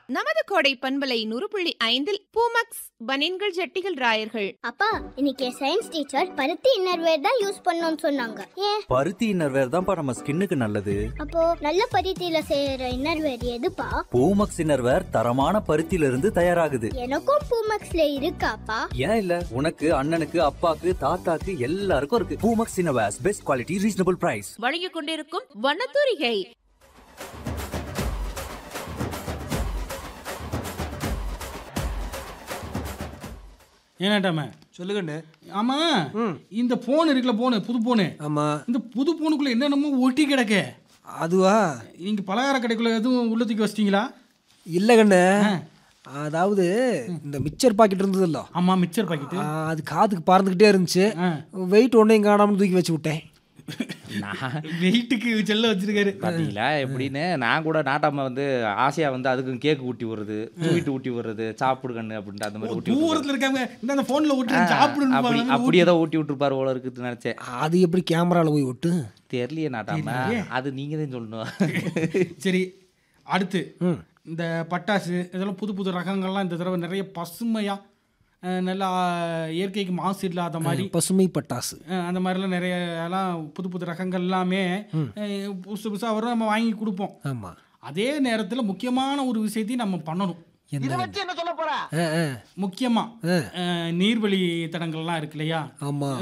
நமது கோடை பண்பலை நூறு புள்ளி ஐந்தில் பூமக்ஸ் பனின்கள் ஜட்டிகள் ராயர்கள் அப்பா இன்னைக்கு சயின்ஸ் டீச்சர் பருத்தி இன்னர்வேர் தான் யூஸ் பண்ணணும்னு சொன்னாங்க ஏன் பருத்தி இன்னர்வேர் தான்ப்பா நம்ம ஸ்கின்னுக்கு நல்லது அப்போ நல்ல பருத்தியில செய்யற இன்னர்வேர் எதுப்பா பூமக்ஸ் இன்னர்வேர் தரமான பருத்தியில இருந்து தயாராகுது எனக்கும் பூமக்ஸ்ல இருக்காப்பா ஏன் இல்ல உனக்கு அண்ணனுக்கு அப்பாக்கு தாத்தாக்கு எல்லாருக்கும் இருக்கு Poomex innerwears best quality reasonable price வழங்கிக் கொண்டிருக்கும் வண்ணத்தூரிகை ஏனாட்டாம சொல்லுங்கண்ணே ஆமா ம். இந்த போன் இருக்குல்ல போனு புது போனு ஆமா இந்த புது போனுக்குள்ள என்னென்னமோ ஒட்டி கிடக்கு அதுவா நீங்க பலகார கடைக்குள்ள எதுவும் உள்ள தூக்கி வச்சிட்டீங்களா இல்ல கண்ணு அதாவது இந்த மிக்சர் பாக்கெட் இருந்ததுல்ல ஆமா மிக்சர் பாக்கெட்டு ஆ, அது காதுக்கு பறந்துக்கிட்டே இருந்துச்சு ஆ. வெயிட் ஒன்றையும் காணாமல் தூக்கி வச்சு விட்டேன் நான் வெயிட்டுக்கு செல்ல வச்சிருக்காரு பார்த்தீங்களா எப்படின்னு நான் கூட நாட்டாம வந்து ஆசையா வந்து அதுக்கு கேக் ஊட்டி விடுறது ஸ்வீட் ஊட்டி விடுறது சாப்பிடு கண்ணு அப்படின்ட்டு அந்த மாதிரி ஊட்டி விடுறது. தூரத்துல இருக்காங்க இந்த அந்த போன்ல ஒட்டி ஆ, சாப்பிடுன்னு அப்படி பாருங்க. அப்படி ஏதோ ஊட்டி விட்டுருப்பாரு போல இருக்குன்னு நினைச்சேன் அது எப்படி கேமராவில் போய் விட்டு தெரியலையே நாட்டாம தெரியலையே. அது நீங்க தான் சொல்லணும் சரி அடுத்து ம். இந்த பட்டாசு இதெல்லாம் புது புது ரகங்கள்லாம் இந்த தடவை நிறைய பசுமையா அஹ், நல்லா இயற்கைக்கு மாசு இல்லாத மாதிரி பசுமை பட்டாசு அஹ், அந்த மாதிரிலாம் நிறைய எல்லாம் புது புது ரகங்கள் எல்லாமே அஹ், புதுசு புதுசாக வரும் நம்ம வாங்கி கொடுப்போம் ஆமாம் அதே நேரத்தில் முக்கியமான ஒரு விஷயத்தையும் நம்ம பண்ணணும் என்ன ஆ, ஆ. முக்கியமாக நீர்வழி தடங்கள்லாம் இருக்கு இல்லையா ஆமா